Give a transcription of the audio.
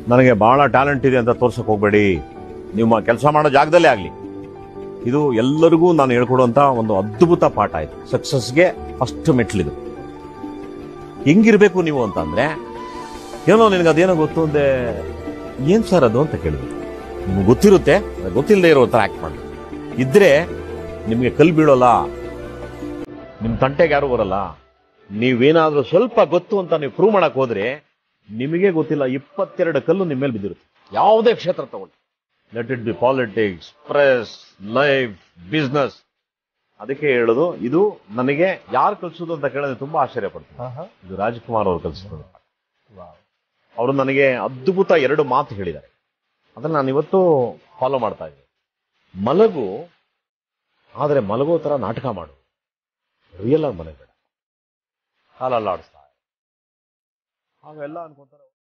ನನಗೆ ಬಹಳ ಟ್ಯಾಲೆಂಟ್ ಇದೆ ಅಂತ ತೋರ್ಸಕ್ ಹೋಗ್ಬೇಡಿ ನಿಮ್ಮ ಕೆಲಸ ಮಾಡೋ ಜಾಗದಲ್ಲೇ ಆಗಲಿ ಇದು ಎಲ್ಲರಿಗೂ ನಾನು ಹೇಳ್ಕೊಡುವಂತ ಒಂದು ಅದ್ಭುತ ಪಾಠ ಇದು ಸಕ್ಸಸ್ಗೆ ಫಸ್ಟ್ ಮೆಟ್ಲಿದು ಹೆಂಗಿರ್ಬೇಕು ನೀವು ಅಂತಂದ್ರೆ ಏನೋ ನಿನಗೆ ಅದೇನೋ ಗೊತ್ತು ಅಂದೆ ಏನ್ ಸರ್ ಅದು ಅಂತ ಕೇಳಿದ್ರು ನಿಮ್ಗೆ ಗೊತ್ತಿರುತ್ತೆ ಅದ್ ಗೊತ್ತಿಲ್ಲದೆ ಇರೋ ಥರ ಆಕ್ಟ್ ಮಾಡಿ ಇದ್ರೆ ನಿಮಗೆ ಕಲ್ ಬೀಳೋಲ್ಲ ನಿಮ್ ತಂಟೆಗೆ ಯಾರು ಬರಲ್ಲ ನೀವೇನಾದ್ರೂ ಸ್ವಲ್ಪ ಗೊತ್ತು ಅಂತ ನೀವು ಪ್ರೂವ್ ಮಾಡಕ್ ಹೋದ್ರೆ ನಿಮಗೆ ಗೊತ್ತಿಲ್ಲ ಇಪ್ಪತ್ತೆರಡು ಕಲ್ಲು ನಿಮ್ಮ ಮೇಲೆ ಬಿದ್ದಿರುತ್ತೆ ಯಾವುದೇ ಕ್ಷೇತ್ರ ತಗೊಳ್ಳಿ let it be politics press life business ಅದಕ್ಕೆ ಹೇಳೋದು ಇದು ನನಗೆ ಯಾರು ಕಲಿಸೋದು ಅಂತ ಕೇಳಿದ್ರೆ ತುಂಬಾ ಆಶ್ಚರ್ಯ ಪಡ್ತೀನಿ ಇದು ರಾಜ್ಕುಮಾರ್ ಅವರು ಕಲಿಸಿದ್ರು ಅವರು ನನಗೆ ಅದ್ಭುತ ಎರಡು ಮಾತು ಹೇಳಿದ್ದಾರೆ ಅದನ್ನ ನಾನು ಇವತ್ತು ಫಾಲೋ ಮಾಡ್ತಾ ಇದ್ದೀನಿ ಮಲಗು ಆದರೆ ಮಲಗೋ ತರ ನಾಟಕ ಮಾಡು ರಿಯಲ್ ಆಗಿ ಮಲಗಬೇಡ ಕಾಲಲ್ಲಾಡಿಸ್ತಾ ಅವೆಲ್ಲ ಅನ್ಕೊಂತಾರೆ